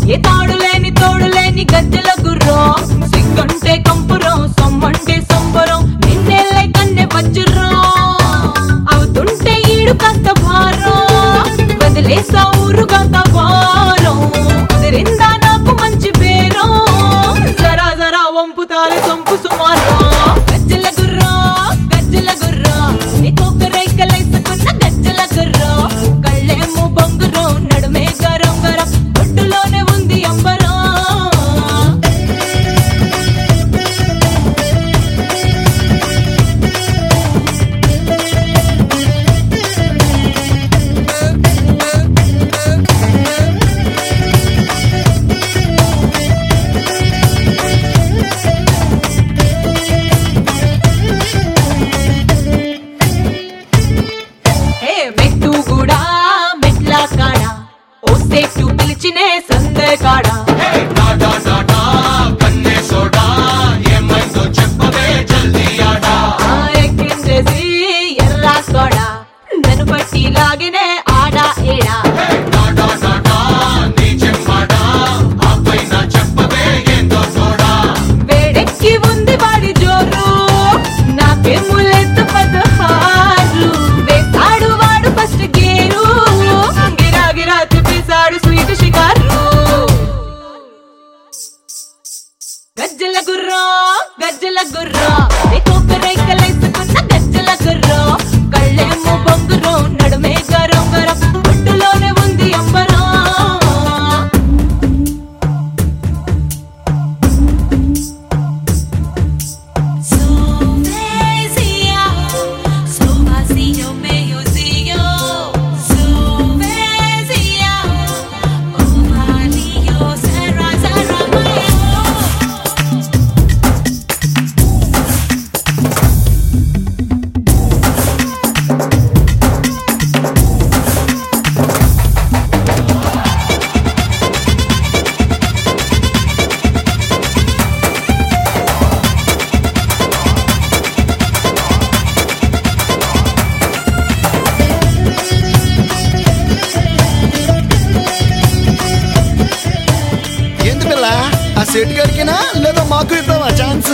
ఏ తాడు లేని తోడు లేని గజ్జల గుర్రం సిగ్గంటే కంపురం సొమ్మంటే సంబరం నిన్నెల్లే కన్నె వజ్రం అవుతుంటే ఈడు కాస్త భారం వదిలేసా ఊరు కాస్త భారం కుదిరిందా నాకు మంచి పేరం జరా జరా వంపుతారు సొంపు సుమారం గజ్జల గుర్రం గజ్జల గుర్రం నీకొక రైకలేసుకున్న గజ్జల గుర్రం కళ్ళేమో బొంగురం నడుమే గరం గరం ఒడ్డులోనే ఉంది అంబరం హే మెట్టు కూడా మెట్ల కాడ ఓ సేటు పిలిచినే సందే కాడ టాటా టాటా కన్నే సోడా ఏమైందో చెప్పవే జల్దీ ఆడా ఆ ఎక్కించేసి ఎర్రా సోడ నన్ను పట్టి లాగినే ఆడా ఏడా టాటా టాటా నీ చెప్పాడా ఆ పైన చెప్పవే ఏందో సోడా వేడెక్కి ఉంది వాడి జోరు నాకేమో లెత్తు పదహారు వేస్తాడు వాడు ఫస్ట్ గేరు గిరా గిరా తిప్పేశాడు స్వీట్ షికారు గజ్జల గుర్రం గజ్జల గుర్రం నీకొక రైకలేసుకున్న గజ్జల గుర్రం కళ్ళేమో బొంగురం నడుమే గరం గరం ఒడ్డులోనే ఉంది అంబరం Suecia, so vacío, medio sillo. Suecia, ovalillo, serra, serra, mayo. ఏంది పిల్ల ఆ సెట్ గడికినా లేదా మాకు ఇద్దామా ఛాన్స్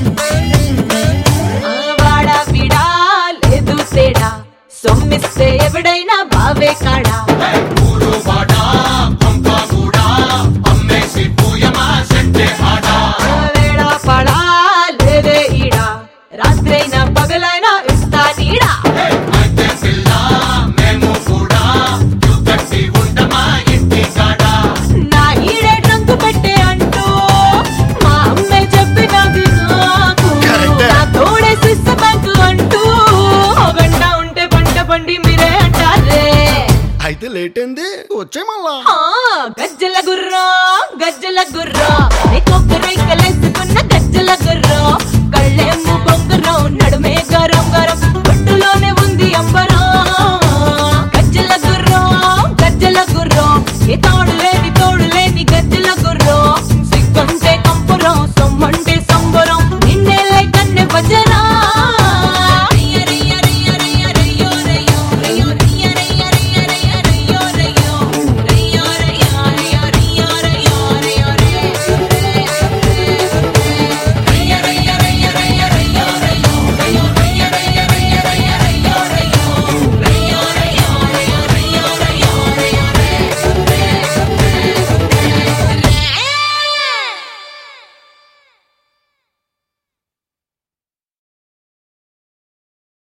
ఆ వాడా వీడా లేదు తేడా సొమ్మిస్తే ఎవడైనా బావే కాడా ఊరు వాడా పంప కూడా అమ్మేసి పూయమా సెట్టే ఆడా ఆ వేడా పడా లేదే ఈడా రాత్రైనా పగలైనా ఇస్తా నీడా అయితే పిల్ల మేము కూడా కట్టి ఉండమా ఇంటి కాడా నా ఈడే ట్రంకు పెట్టే అంటూ మా అమ్మే చెప్పినది నాకు Correct. నా తోడే సిస్ස బ్యాంకు అంటూ ఓ గంట ఉంటే పంట పండి మీరే అంటారే అయితే లేట్ అయింది వచ్చే మళ్ళా ఆ, గజ్జల గుర్రం గజ్జల గుర్రం నీకొక రైకలేసుకున్న గజ్జల గుర్రం కళ్ళేమో బొంగురం నడుమే గరం గరం ఒడ్డులోనే ఉంది అంబరం గజ్జల గుర్రం గజ్జల గుర్రం ఈ తాడు